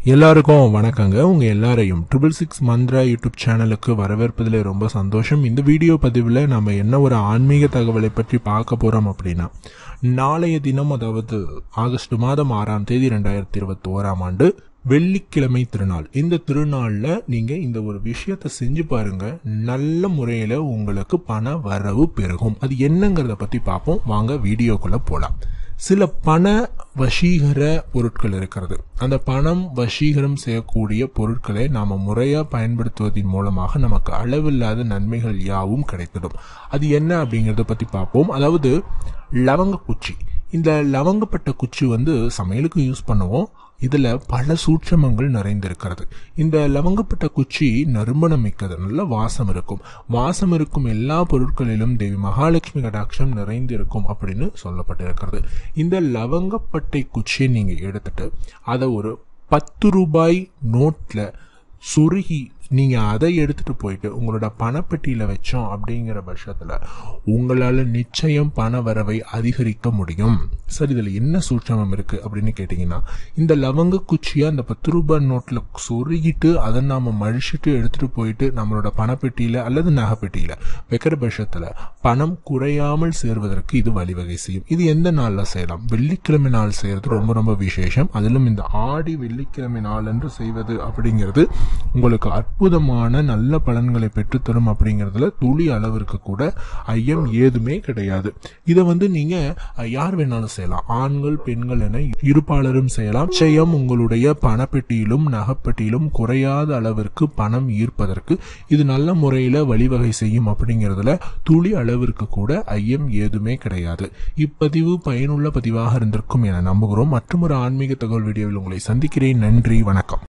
எல்லாருக்கும் வணக்கங்க உங்க எல்லாரையும் ட்ரிபிள் சிக்ஸ் மந்த்ரா யூடியூப் சேனலுக்கு வரவேற்பதில் ரொம்ப சந்தோஷம் இந்த வீடியோ பதிவில் நம்ம என்ன ஒரு ஆன்மீக தகவலை பற்றி பார்க்க போறோம் அப்படின்னா நாளைய தினம் அதாவது ஆகஸ்ட் மாதம் ஆறாம் தேதி ரெண்டாயிரத்தி இருபத்தி ஓராம் ஆண்டு வெள்ளிக்கிழமை திருநாள் இந்த திருநாள்ல நீங்க இந்த ஒரு விஷயத்தை செஞ்சு பாருங்க நல்ல முறையில உங்களுக்கு பண வரவு பெருகும் அது என்னங்கிறத பத்தி பார்ப்போம் வாங்க வீடியோக்குள்ள போலாம் சில பண வசீகர பொருட்கள் இருக்கிறது அந்த பணம் வசீகரம் செய்யக்கூடிய பொருட்களை நாம முறையா பயன்படுத்துவதன் மூலமாக நமக்கு அளவில்லாத நன்மைகள் யாவும் கிடைத்திடும் அது என்ன அப்படிங்கறத பத்தி பார்ப்போம் அதாவது லவங்க குச்சி இந்த லவங்கப்பட்ட குச்சி வந்து சமையலுக்கு யூஸ் பண்ணுவோம் இதுல பல சூட்சமங்கள் நிறைந்திருக்கிறது இந்த லவங்கப்பட்ட குச்சி நறுமணம் மிக்கது நல்ல வாசம் இருக்கும் வாசம் இருக்கும் எல்லா பொருட்களிலும் தேவி மகாலட்சுமி கடாட்சம் நிறைந்திருக்கும் அப்படின்னு சொல்லப்பட்டிருக்கிறது இந்த லவங்கப்பட்டை குச்சியை நீங்க எடுத்துட்டு அதை ஒரு பத்து ரூபாய் நோட்ல சொருகி நீங்க அதை எடுத்துட்டு போயிட்டு உங்களோட பணப்பெட்டியில வச்சோம் அப்படிங்கிற பட்சத்துல உங்களால நிச்சயம் பண வரவை அதிகரிக்க முடியும் சரி இதுல என்ன சூட்சமம் இருக்கு அப்படின்னு கேட்டீங்கன்னா இந்த லவங்க குச்சியை அந்த பத்து ரூபாய் நோட்ல சொருகிட்டு அதை நாம மழிச்சிட்டு எடுத்துட்டு போயிட்டு நம்மளோட பணப்பெட்டியில அல்லது நகைப்பெட்டியில வைக்கிற பட்சத்துல பணம் குறையாமல் சேர்வதற்கு இது வழிவகை செய்யும் இது எந்த நாள்ல செய்யலாம் வெள்ளிக்கிழமை நாள் செய்யறது ரொம்ப ரொம்ப விசேஷம் அதிலும் இந்த ஆடி வெள்ளிக்கிழமை நாள் என்று செய்வது அப்படிங்கிறது உங்களுக்கு அற்புதமான நல்ல பலன்களை பெற்றுத்தரும் அப்படிங்கிறதுல துளி அளவிற்கு கூட ஐயம் ஏதுமே கிடையாது இதை வந்து நீங்க அஹ், யார் வேணாலும் செய்யலாம் ஆண்கள் பெண்கள் என இருப்பாளரும் செய்யலாம் நிச்சயம் உங்களுடைய பணப்பெட்டியிலும் நகைப்பெட்டியிலும் குறையாத அளவிற்கு பணம் ஈர்ப்பதற்கு இது நல்ல முறையில வழிவகை செய்யும் அப்படிங்கிறதுல துளி அளவிற்கு கூட ஐயம் ஏதுமே கிடையாது இப்பதிவு பயனுள்ள பதிவாக இருந்திருக்கும் என நம்புகிறோம் மற்றும் ஒரு ஆன்மீக தகவல் வீடியோவில் உங்களை சந்திக்கிறேன் நன்றி வணக்கம்